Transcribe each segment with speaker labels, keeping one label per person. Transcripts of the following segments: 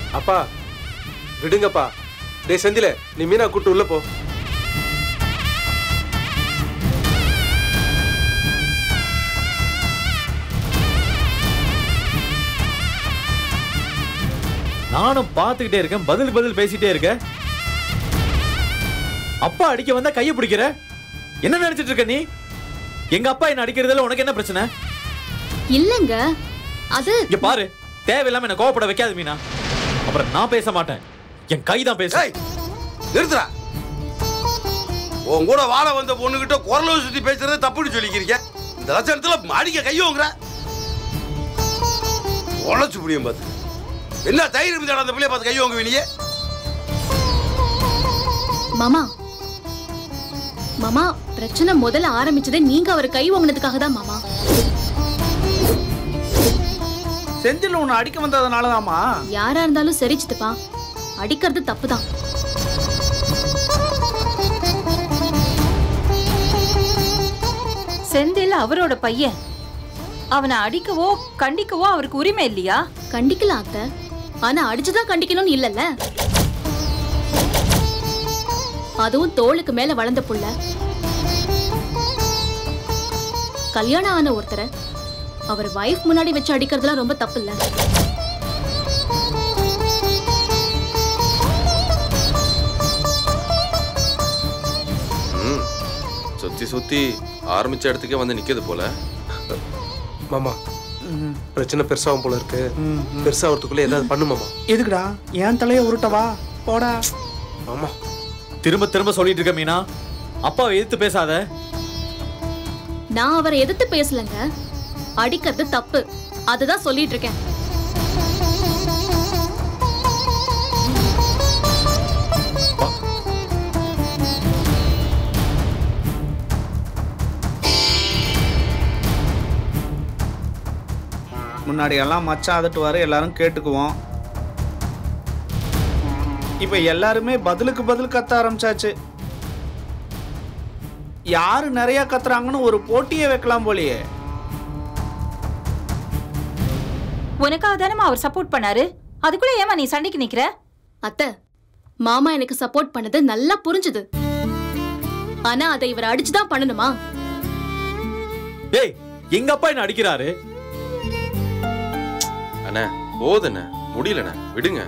Speaker 1: அப்பா விடுங்கப்பா டேய் செந்தில நீ மீனா கூட்டு உள்ள போ
Speaker 2: நானும் பார்த்துக்கிட்டே இருக்கேன் பதில் பதில் பேசிட்டே இருக்க அப்பா அடிக்க வந்தா கையை பிடிக்கிற என்ன நினைச்சிட்டு இருக்க நீ எங்க அப்பா என்ன அடிக்கிறதுல உனக்கு என்ன பிரச்சனை
Speaker 3: இல்லங்க அது
Speaker 2: இங்க பாரு தேவையில்லாம என்ன கோவப்பட வைக்காத மீனா அப்புறம் நான் பேச மாட்டேன் என் கை தான் பேச
Speaker 4: ஏய் நிறுத்துறா உன் கூட வாழ வந்த பொண்ணுகிட்ட குரலை சுத்தி பேசுறது தப்புன்னு சொல்லிக்கிறீங்க இந்த லட்சணத்துல அடிக்க கையோங்கிற உழைச்சு முடியும் பார்த்து என்ன தைரியம் இருந்தா அந்த பிள்ளைய பார்த்து கையோங்க வெளியே
Speaker 3: மாமா மாமா பிரச்சனை முதல்ல ஆரம்பிச்சதே நீங்க அவர் கை வாங்கினதுக்காக தான் மாமா
Speaker 5: செந்தில் உன்னை அடிக்க வந்ததுனாலதாம்மா
Speaker 3: யாரா இருந்தாலும் சரி சித்தப்பா அடிக்கிறது தப்புதான்
Speaker 6: செந்தில் அவரோட பையன் அவனை அடிக்கவோ கண்டிக்கவோ அவருக்கு உரிமை இல்லையா
Speaker 3: கண்டிக்கலாம் அத்தை ஆனா அடிச்சுதான் கண்டிக்கணும்னு இல்லல்ல அதுவும் தோளுக்கு மேல வளர்ந்த புள்ள கல்யாணம் ஆன ஒருத்தரை அவர் வைஃப் முன்னாடி வச்சு அடிக்கிறதுலாம் ரொம்ப தப்பு இல்ல
Speaker 7: ம் சுத்தி சுத்தி ஆரம்பிச்ச இடத்துக்கே வந்து நிக்கிறது போல
Speaker 1: மாமா பிரச்சனை பெருசாகும் போல இருக்கு பெருசாகிறதுக்குள்ள ஏதாவது பண்ணு மாமா
Speaker 5: எதுக்குடா என் தலைய உருட்டவா போடா
Speaker 1: மாமா
Speaker 2: திரும்ப திரும்ப சொல்லிட்டு இருக்க மீனா அப்பாவை எதிர்த்து பேசாத
Speaker 3: நான் அவரை எதிர்த்து பேசலங்க அடிக்கிறது தப்பு அதுதான் சொல்லிட்டு இருக்கேன்
Speaker 5: முன்னாடி எல்லாம் மச்சான் அதட்டுவாரு எல்லாரும் கேட்டுக்குவோம் இப்ப எல்லாருமே பதிலுக்கு பதில் கத்த ஆரம்பிச்சாச்சு யாரு நிறைய கத்துறாங்கன்னு ஒரு போட்டியே வைக்கலாம் போலயே
Speaker 6: உனக்காக தானே அவர் சப்போர்ட் பண்ணாரு அதுக்குள்ள ஏமா நீ சண்டைக்கு நிக்கிற
Speaker 3: அத்தை மாமா எனக்கு சப்போர்ட் பண்ணது நல்லா புரிஞ்சுது ஆனா அதை இவர் அடிச்சுதான் பண்ணணுமா
Speaker 2: டேய் எங்க அப்பா என்ன அடிக்கிறாரு
Speaker 7: அண்ணே போதுண்ணே முடியலண்ணே விடுங்க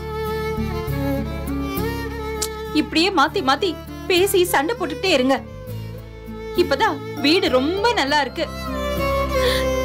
Speaker 6: இப்படியே மாத்தி மாத்தி பேசி சண்டை போட்டுக்கிட்டே இருங்க இப்பதான் வீடு ரொம்ப நல்லா இருக்கு